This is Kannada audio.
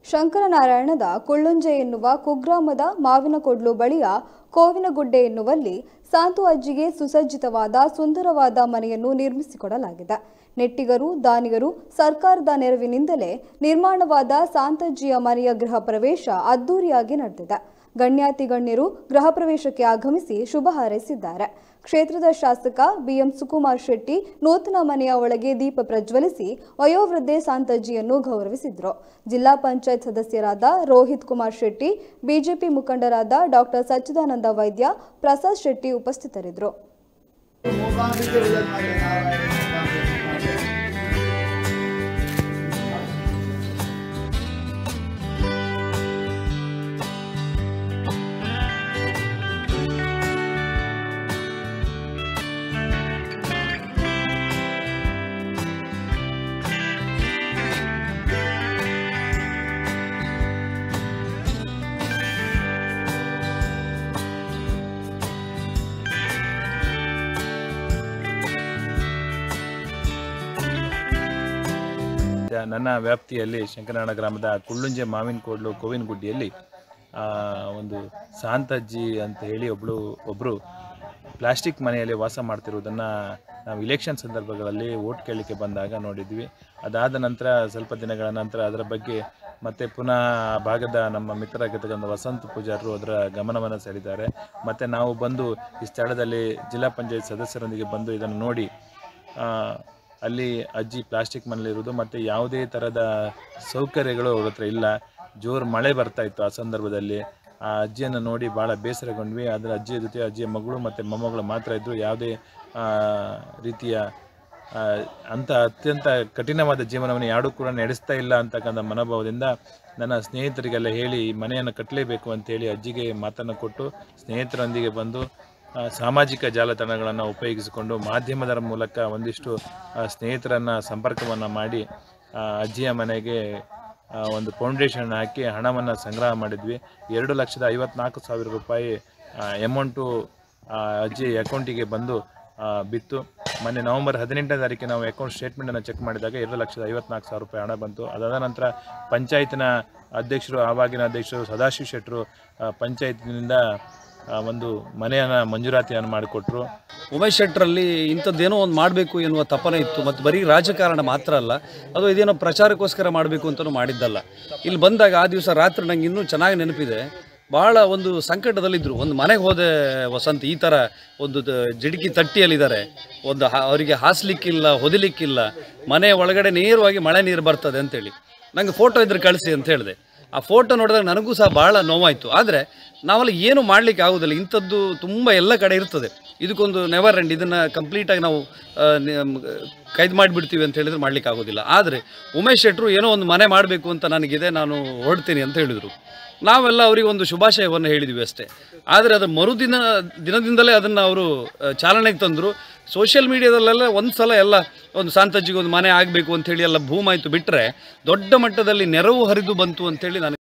ಶಂಕರನಾರಾಯಣದ ಕುಳ್ಳುಂಜೆ ಎನ್ನುವ ಕುಗ್ರಾಮದ ಮಾವಿನಕೊಡ್ಲು ಬಳಿಯ ಕೋವಿನಗುಡ್ಡೆ ಎನ್ನುವಲ್ಲಿ ಸಾಂತು ಅಜ್ಜಿಗೆ ಸುಸಜ್ಜಿತವಾದ ಸುಂದರವಾದ ಮನೆಯನ್ನು ನಿರ್ಮಿಸಿಕೊಡಲಾಗಿದೆ ನೆಟ್ಟಿಗರು ದಾನಿಗರು ಸರ್ಕಾರದ ನೆರವಿನಿಂದಲೇ ನಿರ್ಮಾಣವಾದ ಸಾಂತಜ್ಜಿಯ ಮನೆಯ ಗೃಹ ಪ್ರವೇಶ ಅದ್ದೂರಿಯಾಗಿ ನಡೆದಿದೆ ಗಣ್ಯಾತಿ ಗಣ್ಯರು ಗೃಹ ಪ್ರವೇಶಕ್ಕೆ ಆಗಮಿಸಿ ಶುಭ ಹಾರೈಸಿದ್ದಾರೆ ಕ್ಷೇತ್ರದ ಶಾಸಕ ಬಿಎಂ ಸುಕುಮಾರ್ ಶೆಟ್ಟಿ ನೂತನ ಮನೆಯ ಒಳಗೆ ದೀಪ ಪ್ರಜ್ವಲಿಸಿ ವಯೋವೃದ್ಧೆ ಸಾಂತಜ್ಜಿಯನ್ನು ಗೌರವಿಸಿದ್ರು ಜಿಲ್ಲಾ ಪಂಚಾಯತ್ ಸದಸ್ಯರಾದ ರೋಹಿತ್ ಕುಮಾರ್ ಶೆಟ್ಟಿ ಬಿಜೆಪಿ ಮುಖಂಡರಾದ ಡಾಕ್ಟರ್ ಸಚ್ಚಿದಾನಂದ ವೈದ್ಯ ಪ್ರಸಾದ್ ಶೆಟ್ಟಿ ಉಪಸ್ಥಿತರಿದ್ದರು ಮೂಕಾಂಬಿಕೆ ವಿಜಯನಾಗಿ ನಾರಾಯಣ ಮೂಕಾಂಬಿಕೆ ನನ್ನ ವ್ಯಾಪ್ತಿಯಲ್ಲಿ ಶಂಕರನಾಡ ಗ್ರಾಮದ ಕುಳ್ಳುಂಜೆ ಮಾವಿನ ಕೋಡ್ಲು ಕೋವಿನಗುಡ್ಡಿಯಲ್ಲಿ ಆ, ಒಂದು ಶಾಂತಜ್ಜಿ ಅಂತ ಹೇಳಿ ಒಬ್ಬಳು ಒಬ್ಬರು ಪ್ಲಾಸ್ಟಿಕ್ ಮನೆಯಲ್ಲಿ ವಾಸ ಮಾಡ್ತಿರೋದನ್ನು ನಾವು ಇಲೆಕ್ಷನ್ ಸಂದರ್ಭಗಳಲ್ಲಿ ಓಟ್ ಕೇಳಲಿಕ್ಕೆ ಬಂದಾಗ ನೋಡಿದ್ವಿ ಅದಾದ ನಂತರ ಸ್ವಲ್ಪ ದಿನಗಳ ನಂತರ ಅದರ ಬಗ್ಗೆ ಮತ್ತೆ ಪುನಃ ಆ ಭಾಗದ ನಮ್ಮ ಮಿತ್ರರಾಗಿರ್ತಕ್ಕಂಥ ವಸಂತ ಪೂಜಾರರು ಅದರ ಗಮನವನ್ನು ಸೆಳೆದಿದ್ದಾರೆ ಮತ್ತು ನಾವು ಬಂದು ಈ ಸ್ಥಳದಲ್ಲಿ ಜಿಲ್ಲಾ ಪಂಚಾಯತ್ ಸದಸ್ಯರೊಂದಿಗೆ ಬಂದು ಇದನ್ನು ನೋಡಿ ಆ, ಅಲ್ಲಿ ಅಜ್ಜಿ ಪ್ಲಾಸ್ಟಿಕ್ ಮನೇಲಿರೋದು ಮತ್ತು ಯಾವುದೇ ಥರದ ಸೌಕರ್ಯಗಳು ಅವ್ರ ಹತ್ರ ಇಲ್ಲ ಜೋರು ಮಳೆ ಬರ್ತಾ ಇತ್ತು ಆ ಸಂದರ್ಭದಲ್ಲಿ ಆ ಅಜ್ಜಿಯನ್ನು ನೋಡಿ ಭಾಳ ಬೇಸರಗೊಂಡ್ವಿ ಅದರ ಅಜ್ಜಿಯ ಜೊತೆ ಅಜ್ಜಿಯ ಮಗಳು ಮತ್ತು ಮೊಮ್ಮಗಳು ಮಾತ್ರ ಇದ್ದರು ಯಾವುದೇ ಆ, ರೀತಿಯ ಆ, ಅಂಥ ಅತ್ಯಂತ ಕಠಿಣವಾದ ಜೀವನವನ್ನು ಯಾರೂ ಕೂಡ ನಡೆಸ್ತಾ ಇಲ್ಲ ಅಂತಕ್ಕಂಥ ಮನೋಭಾವದಿಂದ ನನ್ನ ಸ್ನೇಹಿತರಿಗೆಲ್ಲ ಹೇಳಿ ಈ ಮನೆಯನ್ನು ಕಟ್ಟಲೇಬೇಕು ಅಂತೇಳಿ ಅಜ್ಜಿಗೆ ಮಾತನ್ನು ಕೊಟ್ಟು ಸ್ನೇಹಿತರೊಂದಿಗೆ ಬಂದು ಆ, ಸಾಮಾಜಿಕ ಜಾಲತಾಣಗಳನ್ನು ಉಪಯೋಗಿಸಿಕೊಂಡು ಮಾಧ್ಯಮದ ಮೂಲಕ ಒಂದಿಷ್ಟು ಆ, ಸ್ನೇಹಿತರನ್ನ ಸಂಪರ್ಕವನ್ನು ಮಾಡಿ ಆ, ಅಜ್ಜಿಯ ಮನೆಗೆ ಆ, ಒಂದು ಫೌಂಡೇಶನ್ ಹಾಕಿ ಹಣವನ್ನು ಸಂಗ್ರಹ ಮಾಡಿದ್ವಿ ಎರಡು ಲಕ್ಷದ ಐವತ್ನಾಲ್ಕು ಸಾವಿರ ರೂಪಾಯಿ ಅಮೌಂಟು ಅಜ್ಜಿ ಅಕೌಂಟಿಗೆ ಬಂದು ಆ, ಬಿತ್ತು ಮೊನ್ನೆ ನವೆಂಬರ್ ಹದಿನೆಂಟನೇ ತಾರೀಕಿಗೆ ನಾವು ಅಕೌಂಟ್ ಸ್ಟೇಟ್ಮೆಂಟನ್ನು ಚೆಕ್ ಮಾಡಿದಾಗ ಎರಡು ಲಕ್ಷದ ಐವತ್ನಾಲ್ಕು ಸಾವಿರ ರೂಪಾಯಿ ಹಣ ಬಂತು ಅದಾದ ನಂತರ ಪಂಚಾಯತಿನ ಅಧ್ಯಕ್ಷರು ಆವಾಗಿನ ಅಧ್ಯಕ್ಷರು ಸದಾಶಿವ ಶೆಟ್ಟರು ಆ, ಪಂಚಾಯತಿನಿಂದ ಆ, ಒಂದು ಮನೆಯನ್ನು ಮಂಜೂರಾತಿಯನ್ನು ಮಾಡಿಕೊಟ್ರು ಉಮೇಶ್ ಶೆಟ್ಟರಲ್ಲಿ ಇಂಥದ್ದೇನೋ ಒಂದು ಮಾಡಬೇಕು ಎನ್ನುವ ತಪನೆ ಇತ್ತು ಮತ್ತು ಬರೀ ರಾಜಕಾರಣ ಮಾತ್ರ ಅಲ್ಲ ಅದು ಇದೇನೋ ಪ್ರಚಾರಕ್ಕೋಸ್ಕರ ಮಾಡಬೇಕು ಅಂತಲೂ ಮಾಡಿದ್ದಲ್ಲ ಇಲ್ಲಿ ಬಂದಾಗ ಆ ದಿವಸ ರಾತ್ರಿ ನಂಗೆ ಇನ್ನೂ ಚೆನ್ನಾಗಿ ನೆನಪಿದೆ ಭಾಳ ಒಂದು ಸಂಕಟದಲ್ಲಿದ್ದರು ಒಂದು ಮನೆಗೆ ಹೋದೆ ವಸಂತ್ ಈ ಥರ ಒಂದು ದ- ಜಿಡಿಕಿ ತಟ್ಟಿಯಲ್ಲಿದ್ದಾರೆ ಒಂದು ಹಾ- ಅವರಿಗೆ ಹಾಸ್ಲಿಕ್ಕಿಲ್ಲ ಹೊದಿಲಿಕ್ಕಿಲ್ಲ ಮನೆ ಒಳಗಡೆ ನೇರವಾಗಿ ಮಳೆ ನೀರು ಬರ್ತದೆ ಅಂತೇಳಿ ನಂಗೆ ಫೋಟೋ ಇದ್ರೆ ಕಳಿಸಿ ಅಂತ ಹೇಳಿದೆ ಆ ಫೋಟೋ ನೋಡಿದಾಗ ನನಗೂ ಸಹ ಭಾಳ ನೋವಾಯಿತು ಆದರೆ ನಾವೆಲ್ಲ ಏನು ಮಾಡಲಿಕ್ಕೆ ಆಗೋದಿಲ್ಲ ಇಂಥದ್ದು ತುಂಬ ಎಲ್ಲ ಕಡೆ ಇರ್ತದೆ ಇದಕ್ಕೊಂದು ನೆವರ್ ಎಂಡ್ ಇದನ್ನು ಕಂಪ್ಲೀಟಾಗಿ ನಾವು ಆ, ನಿ- ಮ್, ಕೈದು ಮಾಡಿಬಿಡ್ತೀವಿ ಅಂತ ಹೇಳಿದ್ರೆ ಮಾಡಲಿಕ್ಕೆ ಆಗೋದಿಲ್ಲ ಆದರೆ ಉಮೇಶ್ ಶೆಟ್ಟರು ಏನೋ ಒಂದು ಮನೆ ಮಾಡಬೇಕು ಅಂತ ನನಗಿದೆ ನಾನು ಹೊರಡ್ತೀನಿ ಅಂತ ಹೇಳಿದರು ನಾವೆಲ್ಲ ಅವರಿಗೆ ಒಂದು ಶುಭಾಶಯವನ್ನು ಹೇಳಿದ್ವಿ ಅಷ್ಟೇ ಆದರೆ ಅದರ ಮರುದಿನ ದಿನದಿಂದಲೇ ಅದನ್ನು ಅವರು ಆ, ಚಾಲನೆಗೆ ತಂದರು ಸೋಷಿಯಲ್ ಮೀಡಿಯಾದಲ್ಲೆಲ್ಲ ಒಂದು ಸಲ ಎಲ್ಲ ಒಂದು ಸಾಂತಜ್ಜಿಗೆ ಒಂದು ಮನೆ ಆಗಬೇಕು ಅಂತೇಳಿ ಎಲ್ಲ ಭೂಮಾಯಿತು ಬಿಟ್ಟರೆ ದೊಡ್ಡ ಮಟ್ಟದಲ್ಲಿ ನೆರವು ಹರಿದು ಬಂತು ಅಂತೇಳಿ ನನಗೆ